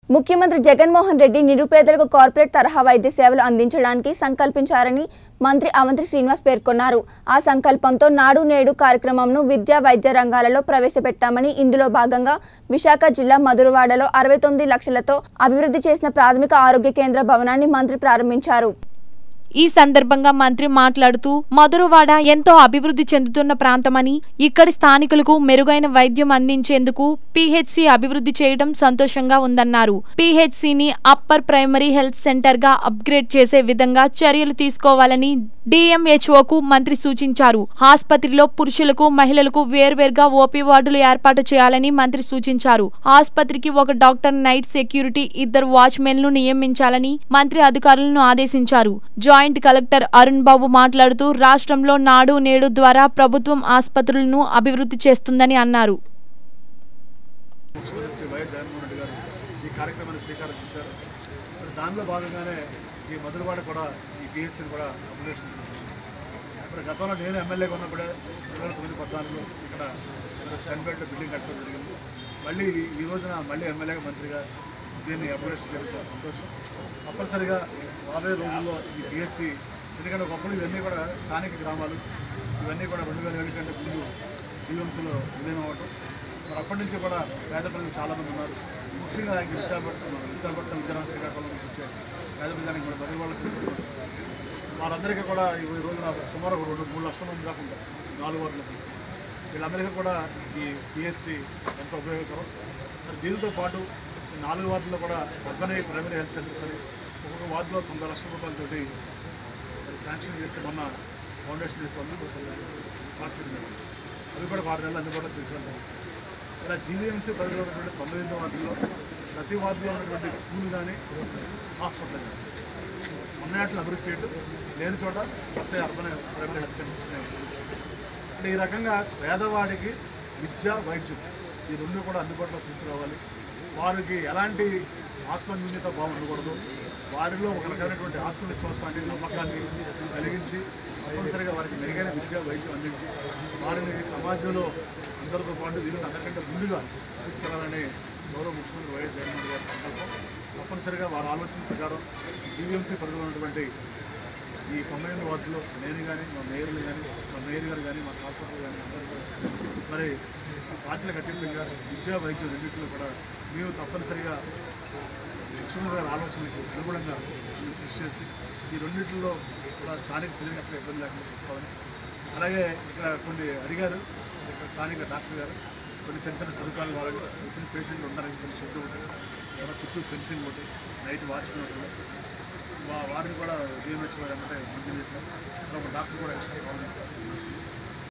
ముఖ్యమంత్రి జగన్మోహన్ రెడ్డి నిరుపేదలకు కార్పొరేట్ తరహా వైద్య సేవలు అందించడానికి సంకల్పించారని మంత్రి అవంతి శ్రీనివాస్ పేర్కొన్నారు ఆ సంకల్పంతో నాడు నేడు కార్యక్రమంను విద్యా వైద్య రంగాలలో ప్రవేశపెట్టామని ఇందులో భాగంగా విశాఖ జిల్లా మధురవాడలో అరవై తొమ్మిది లక్షలతో అభివృద్ధి చేసిన ప్రాథమిక ఆరోగ్య కేంద్ర భవనాన్ని మంత్రి ప్రారంభించారు ఈ సందర్భంగా మంత్రి మాట్లాడుతూ మధురవాడ ఎంతో అభివృద్ధి చెందుతున్న ప్రాంతమని ఇక్కడి స్థానికులకు మెరుగైన వైద్యం అందించేందుకు పిహెచ్సి అభివృద్ధి చేయడం సంతోషంగా ఉందన్నారు పిహెచ్సిని అప్పర్ ప్రైమరీ హెల్త్ సెంటర్ గా అప్గ్రేడ్ చేసే విధంగా చర్యలు తీసుకోవాలని డిఎంహెచ్ఓకు మంత్రి సూచించారు ఆసుపత్రిలో పురుషులకు మహిళలకు వేర్వేరుగా ఓపీ వార్డులు ఏర్పాటు చేయాలని మంత్రి సూచించారు ఆసుపత్రికి ఒక డాక్టర్ నైట్ సెక్యూరిటీ ఇద్దరు వాచ్మెన్లు నియమించాలని మంత్రి అధికారులను ఆదేశించారు జాయింట్ కలెక్టర్ అరుణ్ బాబు మాట్లాడుతూ రాష్ట్రంలో నాడు నేడు ద్వారా ప్రభుత్వం ఆసుపత్రులను అభివృద్ధి చేస్తుందని అన్నారు ముఖ్యమంత్రి శ్రీ వైఎస్ జగన్మోహన్ రెడ్డి గారు ఈ కార్యక్రమాన్ని శ్రీకారం చుట్టారు మరి దానిలో భాగంగానే ఈ మధురవాడ కూడా ఈ పిఎస్సీని కూడా అప్గ్రేషన్ చేశారు మరి గతంలో నేను ఎమ్మెల్యేగా ఉన్నప్పుడే రెండు వేల తొమ్మిది పద్నాలుగులో ఇక్కడ టెన్ బెడ్ బిల్డింగ్ కట్టడం జరిగింది మళ్ళీ ఈ- ఈ రోజున మళ్ళీ ఎమ్మెల్యేగా మంత్రిగా దీన్ని అప్గ్రేషన్ చేయడం చాలా సంతోషం తప్పనిసరిగా రాబోయే రోజుల్లో ఈ పిఎస్సీ ఎందుకంటే ఒకప్పుడు ఇవన్నీ కూడా స్థానిక గ్రామాలు ఇవన్నీ కూడా రెండు వేల ఏడు కంటే ముందు జీవీఎంసీలో విలీనం అవ్వటం మరి అప్పటి నుంచి కూడా పేద ప్రజలు చాలామంది ఉన్నారు ముఖ్యంగా ఇంక విశాఖపట్నం విశాఖపట్నం విజయనగరం శ్రీకాకుళం నుంచి వచ్చే పేద ప్రజానికి కూడా బదిలీ వాళ్ళు చేస్తున్నారు వారందరికీ కూడా ఈ రోజున సుమారు ఒక రెండు మూడు లక్షల మంది దాకా ఉంటారు నాలుగు వార్డులకు వీళ్ళందరికీ కూడా ఈ పిఎస్సి ఎంతో ఉపయోగకరం మరి దీనితో పాటు ఈ నాలుగు వార్డుల్లో కూడా పద్దనే ప్రైమరీ హెల్త్ సెంటర్స్ అని ఒక్కొక్క వార్డులో తొంభై లక్షల రూపాయలతోటి మరి శాంక్షన్ చేసి మొన్న ఫౌండేషన్ చేసి వాళ్ళు స్టార్ట్ చేయడం జరిగింది. అవి కూడా వారి నెలలు అందుబాటులో తీసుకెళ్తాం ఇలా జీవీఎంసీ పరిధిలో ఉన్నటువంటి తొంభై ఎనిమిది వార్డుల్లో ప్రతి వార్డులో ఉన్నటువంటి స్కూల్ కానీ హాస్పిటల్ కానీ ఉన్నాయట్లు అభివృద్ధి చేయడం లేని చోట కొత్త అర్బన్ ప్రైమరీ హెల్త్ సెంటర్స్ని అభివృద్ధి చేయడం. అంటే ఈ రకంగా పేదవాడికి విద్య వైద్యం ఈ రెండు కూడా అందుబాటులో తీసుకురావాలి వారికి ఎలాంటి ఆత్మన్యూన్యత భావం ఉండకూడదు వారిలో ఒక రకమైనటువంటి ఆత్మవిశ్వాసాన్ని నమ్మకాన్ని కలిగించి తప్పనిసరిగా వారికి మెరుగైన విద్య వైద్యం అందించి వారిని సమాజంలో అందరితో పాటు వీరిని అందరికంటే ముందుగా తీసుకెళ్లాలని గౌరవ ముఖ్యమంత్రి వైఎస్ జగన్మోహన్ గారి సంకల్పం తప్పనిసరిగా వారి ఆలోచన ప్రకారం జీవీఎంసీ పరిధిలో ఉన్నటువంటి ఈ తొంభై ఎనిమిది వార్డులో నేను కానీ మా మేయర్లు కానీ మా మేయర్ గారు కానీ మా కార్పొరేటర్ కానీ అందరూ కూడా మరి పార్టీలకు అతీతంగా విద్యా వైద్యం రెండింటిలో కూడా మేము తప్పనిసరిగా ముఖ్యమంత్రి గారి ఆలోచనలకు అనుగుణంగా మేము కృషి చేసి ఈ రెండింటిలో కూడా స్థానిక ప్రజలకు అక్కడ ఇబ్బంది లేకుండా చూసుకోవాలని అలాగే ఇక్కడ కొన్ని అడిగారు ఇక్కడ స్థానిక డాక్టర్ గారు కొన్ని చిన్న చిన్న సదుపాయాలు వాళ్ళకి వచ్చిన పేషెంట్లు ఉన్నారని చిన్న షెడ్ ఒకటి తర్వాత చుట్టూ ఫెన్సింగ్ ఒకటి నైట్ వాచ్మెన్ ఒకటి వా- వారిని కూడా డిఎంహెచ్ వారు అంటే మంజూరు చేశారు ఒక డాక్టర్ కూడా ఎక్స్ట్రా కావాలి